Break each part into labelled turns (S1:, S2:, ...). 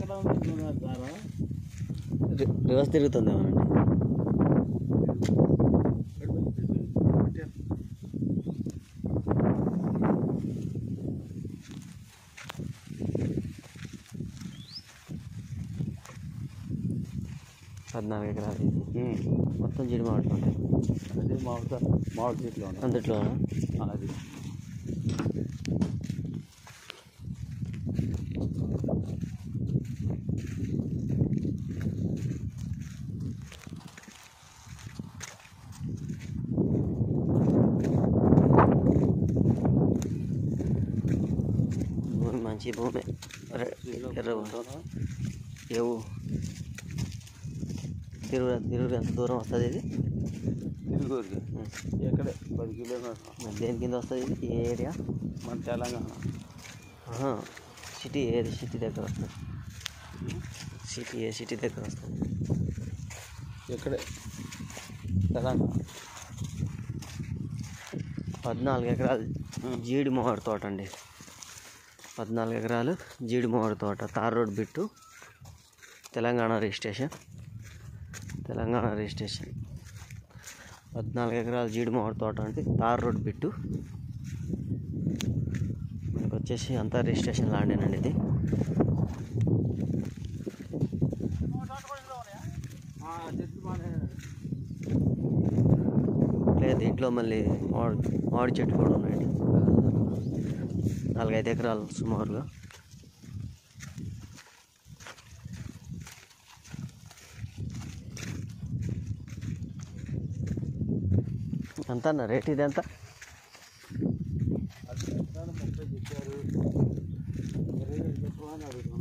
S1: ఎక్కడ ఉంది దారా
S2: రి- రివర్స్ తిరుగుతుంది ఏమోనండి పద్నాలుగు ఎకరాలు ఇది మొత్తం జీడి మామిడి ఉంటాయి
S1: అది మామిడి మామిడి చెట్లు ఉన్నాయి
S2: అందుట్లో
S1: అది
S2: భూమి మంచి భూమి రె- ఎర్ర భూమి. ఏవు తిరుగు తిరుగు ఎంత దూరం వస్తుంది ఇది
S1: తిరుగురికి ఎక్కడే పది కిలోమీటర్
S2: మరి దేని కింద వస్తుంది ఇది ఏ ఏరియా
S1: మన తెలంగాణ
S2: ఆహా, సిటీ ఏది సిటీ దగ్గర వస్తుంది సిటీ ఏ సిటీ దగ్గర వస్తుంది
S1: ఎక్కడే తెలంగాణ
S2: పద్నాలుగు ఎకరాలు జీడి మామిడి తోట అండి పద్నాలుగు ఎకరాలు జీడి మామిడి తోట tar road bit Telangana registration Telangana registration పద్నాలుగు ఎకరాలు జీడి మామిడి తోట అంటే తార్ రోడ్ బిట్టు మనకు వచ్చేసి అంతా రిజిస్ట్రేషన్ ల్యాండేనండి ఇది లేదు దీంట్లో మళ్ళీ మామిడి మామిడి చెట్టు కూడా ఉన్నాయండి నాలుగైదు ఎకరాలు సుమారుగా ఎంత అన్న రేట్ ఇది ఎంత
S1: ముప్పై చెప్పారు ఇరవై వేలు చెప్పమని అడుగుతాను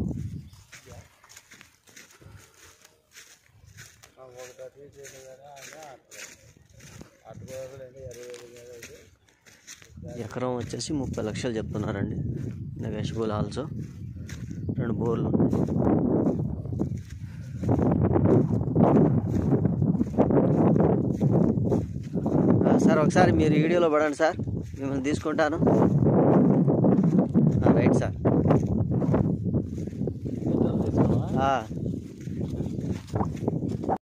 S1: ఒకటి అటు ఇటు చేయలేదు కానీ ఆయన అటుకోవడం ఇరవై వేలు మీద అయితే
S2: ఎకరం వచ్చేసి ముప్పై లక్షలు చెప్తున్నారండి నెగోషియబుల్ ఆల్సో రెండు బోర్లు ఉన్నాయి ఆ, సార్ ఒకసారి మీరు వీడియోలో పడండి సార్ మిమ్మల్ని తీసుకుంటాను ఆ, రైట్ సార్
S1: పెట్రోల్ తీసుకోవా
S2: ఆ,